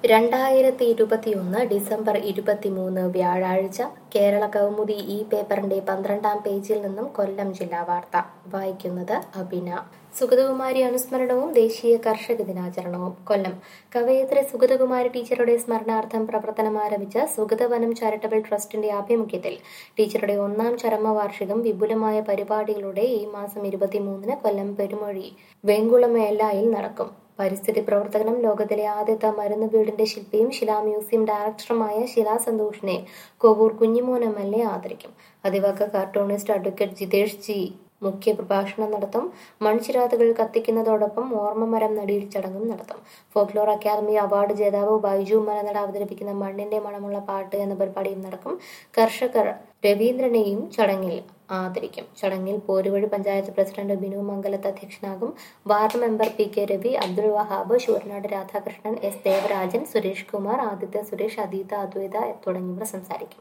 രണ്ടായിരത്തി ഇരുപത്തിയൊന്ന് ഡിസംബർ ഇരുപത്തിമൂന്ന് വ്യാഴാഴ്ച കേരള കൗമുദി ഈ പേപ്പറിന്റെ പന്ത്രണ്ടാം പേജിൽ നിന്നും കൊല്ലം ജില്ലാ വാർത്ത വായിക്കുന്നത് അബിന സുഗതകുമാരി അനുസ്മരണവും ദേശീയ കർഷക ദിനാചരണവും കൊല്ലം കവയത്രി സുഗതകുമാരി ടീച്ചറുടെ സ്മരണാർത്ഥം പ്രവർത്തനം ആരംഭിച്ച സുഗതവനം ചാരിറ്റബിൾ ട്രസ്റ്റിന്റെ ആഭിമുഖ്യത്തിൽ ടീച്ചറുടെ ഒന്നാം ചരമവാർഷികം വിപുലമായ പരിപാടികളുടെ ഈ മാസം ഇരുപത്തിമൂന്നിന് കൊല്ലം പെരുമൊഴി വെങ്കുളമേലായിൽ നടക്കും പരിസ്ഥിതി പ്രവർത്തകനും ലോകത്തിലെ ആദ്യത്തെ മരുന്ന് വീടിന്റെ ശില്പിയും ശിലാ മ്യൂസിയം ഡയറക്ടറുമായ ശിലാ സന്തോഷിനെ Kovoor Kunjumon M L A ആദരിക്കും അതിവാക്ക കാർട്ടൂണിസ്റ്റ് അഡ്വക്കേറ്റ് ജിതേഷ് ജി മുഖ്യ പ്രഭാഷണം നടത്തും മൺചിരാതുകൾ കത്തിക്കുന്നതോടൊപ്പം ഓർമ്മമരം നടിയിൽ ചടങ്ങും നടത്തും ഫോക്ലോർ അക്കാദമി അവാർഡ് ജേതാവ് ബൈജു മലനട അവതരിപ്പിക്കുന്ന മണ്ണിന്റെ മണമുള്ള പാട്ട് എന്ന പരിപാടിയും നടക്കും കർഷകർ രവീന്ദ്രനെയും ചടങ്ങിൽ ആദരിക്കും ചടങ്ങിൽ പോരുവഴി പഞ്ചായത്ത് പ്രസിഡന്റ് ബിനു മംഗലത്ത് അധ്യക്ഷനാകും ward member P K Ravi Abdul Wahab Sooranad Radhakrishnan S Devarajan Suresh Kumar Aditya Suresh Adeetha Advaitha തുടങ്ങിയവർ സംസാരിക്കും